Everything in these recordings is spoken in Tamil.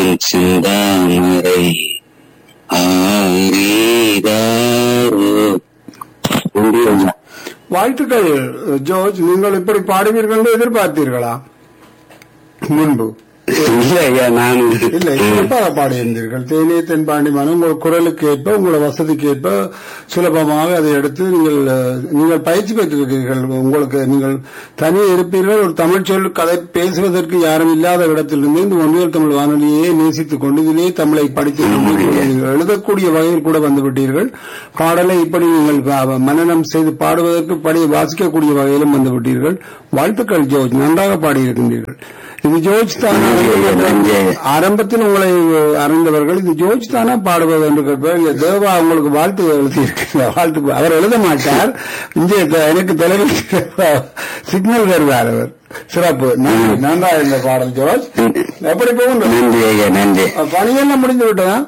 என் சிந்தாமரை ஆரீதாரோ நன்றி ஐயா வாழ்த்துக்கள் ஜோர்ஜ் நீங்கள் இப்படி பாடுவீர்கள் என்று எதிர்பார்த்தீர்களா முன்பு இல்ல ஐயா நான் இல்லை சிறப்பாக பாடியிருந்தீர்கள் தேனிய தென்பாண்டி மனம் உங்கள் குரலுக்கு ஏற்ப உங்களோட வசதிக்கு ஏற்ப சுலபமாக அதை எடுத்து நீங்கள் அஹ், நீங்கள் பயிற்சி பெற்றிருக்கிறீர்கள் உங்களுக்கு நீங்கள் தனியே இருப்பீர்கள் ஒரு தமிழ் சொல் கதை பேசுவதற்கு யாரும் இல்லாத இடத்திலிருந்து இந்த ஒன்றியல் தமிழ் வானொலியை நேசித்துக் கொண்டு இதிலேயே தமிழை படித்து நீங்கள் எழுதக்கூடிய வகையில் கூட வந்துவிட்டீர்கள் பாடலை இப்படி நீங்கள் ப- மனனம் செய்து பாடுவதற்கு படி வாசிக்கக்கூடிய வகையிலும் வந்துவிட்டீர்கள் வாழ்த்துக்கள் ஜோர்ஜ் நன்றாக பாடியிருக்கின்றீர்கள் இது ஜோர்ஜ் தானா நன்றி ஐயா. ஆரம்பத்தில் உங்களை அறிந்தவர்கள் இது ஜோர்ஜ் தானா பாடுவது என்று கேட்பார் இல்ல தேவா உங்களுக்கு வாழ்த்து எழுதியிருக்கிறார் வாழ்த்து அவர் எழுத மாட்டார் இங்கே த- எனக்கு தொலைவில் சிக்னல் தருவார் அவர் சிறப்பு நன்றி நன்றா இந்த பாடல் ஜோர்ஜ் எப்படி போகின்றது நன்றி ஐயா நன்றி பணியெல்லாம் முடிந்து விட்டதா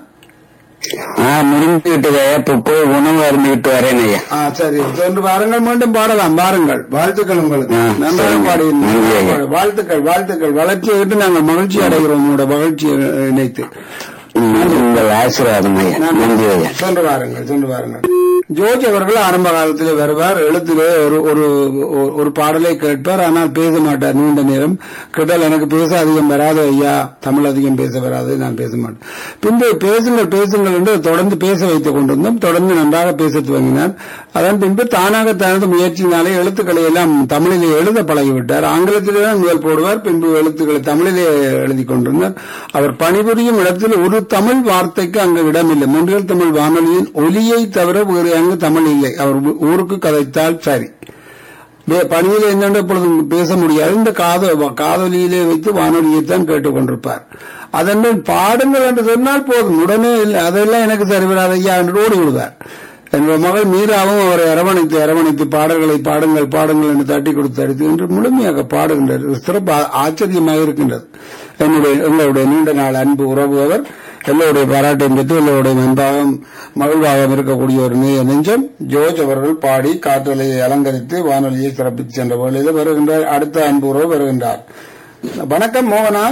ஆ முடிந்து விட்டது ஐயா இப்ப போய் உணவு அருந்துகிட்டு வரேன் ஐயா ஆ சரி சென்று வாருங்கள் மீண்டும் பாடலாம் பாருங்கள் வாழ்த்துக்கள் உங்களுக்கு ஆ, நன்றாக சரிங்க. நன்றி ஐயா. பாடி வாழ்த்துக்கள் வாழ்த்துக்கள் வளர்ச்சியை விட்டு நாங்கள் மகிழ்ச்சி அடைகிறோம் உங்களோட மகிழ்ச்சியை நினைத்து ம், உங்கள் ஆசீர்வாதம் ஐயா நன்றி ஐயா சென்று வாருங்கள் சென்று வாருங்கள் ஜோர்ஜ் அவர்கள் ஆரம்ப காலத்தில் வருவார் எழுத்திலே ஒரு ஒரு ஒரு- ஒரு பாடலை கேட்பார் ஆனால் பேச மாட்டார் நீண்ட நேரம் கேட்டால் எனக்கு பேச அதிகம் வராது ஐயா தமிழ் அதிகம் பேச வராது நான் பேச மாட்டேன் பின்பு பேசுங்கள் பேசுங்கள் என்று தொடர்ந்து பேச வைத்துக் கொண்டிருந்தோம் தொடர்ந்து நன்றாக பேச துவங்கினார் அதன் பின்பு தானாக தனது முயற்சியினாலே எழுத்துக்களை எல்லாம் தமிழிலே எழுத பழகிவிட்டார் ஆங்கிலத்திலே தான் முதல் போடுவார் பின்பு எழுத்துக்களை தமிழிலே எழுதி கொண்டிருந்தார் அவர் பணிபுரியும் இடத்தில் ஒரு தமிழ் வார்த்தைக்கு அங்கு இடமில்லை முன்றியல் தமிழ் வானொலியின் ஒலியை தவிர வேறு அங்கு தமிழ் இல்லை அவர் ஊ- ஊருக்கு கதைத்தால் சரி வே- பணியில் என்னென்று எப்பொழுதும் பேச முடியாது இந்த காத காதலியிலே வைத்து வானொலியைத்தான் கேட்டுக் கொண்டிருப்பார் அதன் மேல் பாடுங்கள் என்று சொன்னால் போதும் உடனே இல்லை அதெல்லாம் எனக்கு சரிவராது ஐயா என்று ஓடி விடுவார் எங்கள் மகள் மீராவும் அவரை அரவணைத்து அரவணைத்து பாடல்களை பாடுங்கள் பாடுங்கள் என்று தட்டி கொடுத்து அடித்து என்று முழுமையாக பாடுகின்றார் சிறப்பு ஆ- ஆச்சரியமாக இருக்கின்றது என்னுடைய எங்களுடைய நீண்ட நாள் அன்பு உறவு அவர் எல்லோருடைய பாராட்டையும் பெற்று எல்லோருடைய அன்பாகவும் மகிழ்வாகவும் இருக்கக்கூடிய ஒரு நெ- நெஞ்சம் ஜோர்ஜ் அவர்கள் பாடி காற்றலையை அலங்கரித்து வானொலியை சிறப்பித்து சென்ற வேளையில் வருகின்றார் அடுத்த அன்பு உறவு வருகின்றார் வணக்கம் மோகனா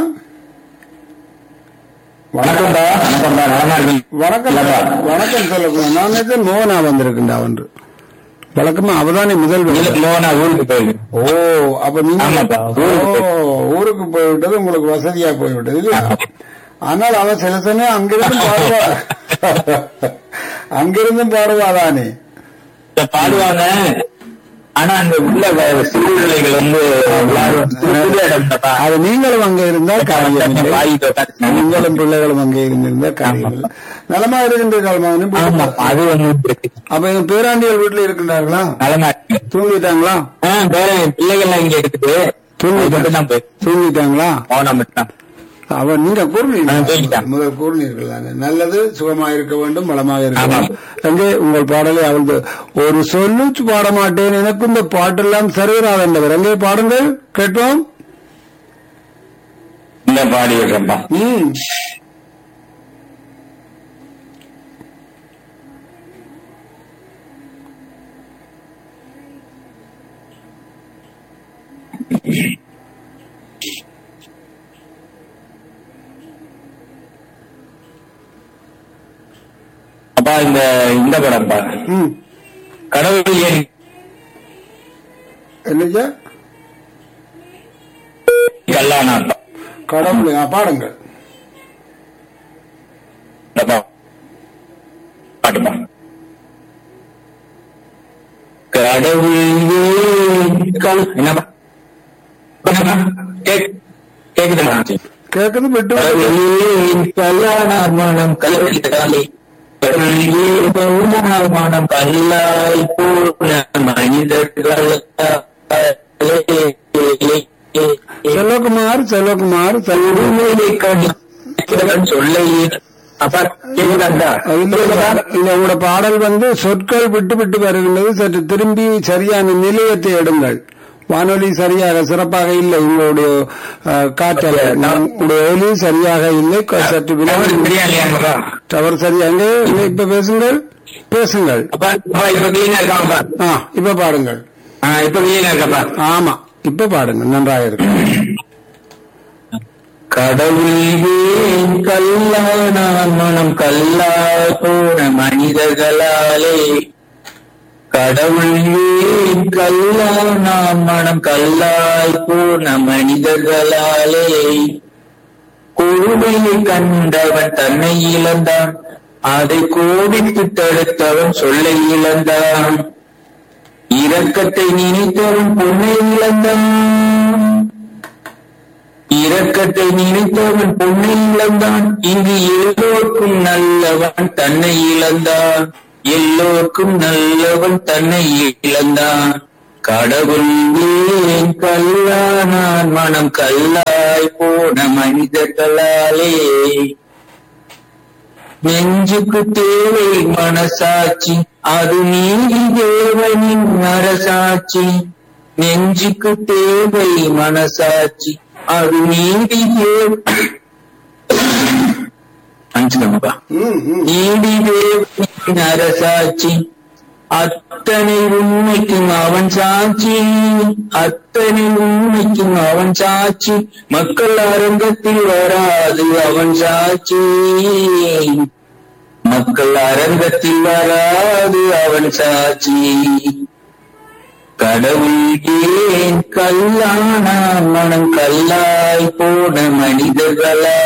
வணக்கம்டா வணக்கம்டா நல்லா இருக்கேன் வணக்கம் வணக்கம் சொல்லக்கூடாது நான் நேற்று மோகனா வந்திருக்கின்றா ஒன்று வழக்கமா அவதானே முதல் இல்ல, மோகனா ஊருக்கு போயிருக்கு ஓ அப்ப நீங்க ஆமாப்பா, ஓ ஊருக்கு ஊருக்கு போய்விட்டது உங்களுக்கு வசதியா போய்விட்டது இல்லையா ஆனால் அவன் சில சமயம் அங்கிருந்து பாடுவா அங்கிருந்தும் பாடுவாதானே இத பாடுவாங்க ஆனா அந்த உள்ள வ- சூழ்நிலைகள் வந்து எல்லாரும் புது இடம்தாப்பா. அது நீங்களும் அங்க இருந்தால் காரியம் இல்லை வாயிட்டு உட்கார்ந்து நீங்களும் பிள்ளைகளும் அங்கே இருந்திருந்தா காரியம் இல்லை நலமா இருக்கின்றீர்கள் மகனே? ஆமா அது வந்து இருக்கு. அப்ப என் பேராண்டிகள் வீட்டுல இருக்கின்றார்களா நலமா இருக்கு தூங்கிட்டாங்களா ஆ, வேற பிள்ளைகள்லாம் இங்க இருக்குது தூங்கிட்டாங்க. மட்டும் தான் போய் தூங்கிட்டாங்களா மௌனா மட்டும் தான் அவன் நீங்க ஆ, கூறினீர்கள் தூங்கிட்டான். முதல் கூறினீர்கள் தானே. நல்லது சுகமாக இருக்க வேண்டும் வளமாக இருக்க ஆமாம். வேண்டும் அங்கே உங்கள் பாடலை அவள் ஒரு சொல்லு பாட மாட்டேன் எனக்கு இந்த பாட்டெல்லாம் சரிவராதவர் அங்கே பாடுங்கள் கேட்போம் இந்த பாடி விடுறேன்ப்பா ம் அப்பா இந்த இந்த படம்ப்பா ம் கடவுள் ஏன் என்னையா கல்லானாப்பா கடவுளை ஆ, பாடுங்கள் இந்த பா- பாட்டுப்பா கடவுள் ஏன் கல்- என்னப்பா என்னப்பா கேக் கேக்குதுமா கேட்குது விட்டு கல்யாணம் கல்வி மனம் கல்லாய் போன மனிதர்கள் செல்வகுமார் செல்வகுமார் செல்வகுமார் சொல்ல அப்பா கேக்குதாண்டா இல்ல, இல்ல, உங்களோட பாடல் வந்து சொற்கள் விட்டு விட்டு வருகின்றது சற்று திரும்பி சரியான நிலையத்தை எடுங்கள் வானொலி சரியாக சிறப்பாக இல்லை உங்களுடைய அஹ், காற்றலை உங்களுடைய ஒலி சரியாக இல்லை க- சற்று விலகி பிரியாணியாங்கப்பா டவர் சரியாக இல்லை, இப்ப பேசுங்கள் பேசுங்கள் அப்பா அப்பா இப்ப கிளீனா இருக்காங்கப்பா ஆ இப்ப பாடுங்கள் ஆ, இப்ப கிளீனா இருக்கப்பா ஆமா இப்ப பாடுங்கள் நன்றாக இருக்கு கடவுள் ஏன் கல்லானான் மனம் கல்லா போன மனிதர்களாலே கடவுள் ஏன் கல்லானான் மனம் கல்லாய் போன மனிதர்களாலே கொடுமையை கண்டவன் தன்னை இழந்தான் அதை கோடித்து தடுத்தவன் சொல்லை இழந்தான் இரக்கத்தை நினைத்தவன் பொன்னை இழந்தான் இரக்கத்தை நினைத்தவன் பொன்னை இழந்தான் இங்கு எல்லோருக்கும் நல்லவன் தன்னை இழந்தான் எல்லோருக்கும் நல்லவன் தன்னை இழந்தான் கடவுள் ஏன் கல்லானான் மனம் கல்லாய் போன மனிதர்களாலே நெஞ்சுக்கு தேவை மனசாட்சி அது நீதி தேவனின் அரசாட்சி நெஞ்சுக்கு தேவை மனசாட்சி அது நீதி தேவ மன்னிச்சுக்கோங்கப்பா ம், ம். நீதி தேவனின் அரசாட்சி அத்தனை உண்மைக்கும் அவன் சாட்சி அத்தனை உண்மைக்கும் அவன் சாட்சி மக்கள் அரங்கத்தில் வராது அவன் சாட்சி மக்கள் அரங்கத்தில் வராது அவன் சாட்சி கடவுள் ஏன் கல்லானா மனம் கல்லாய் போன மனிதர்களா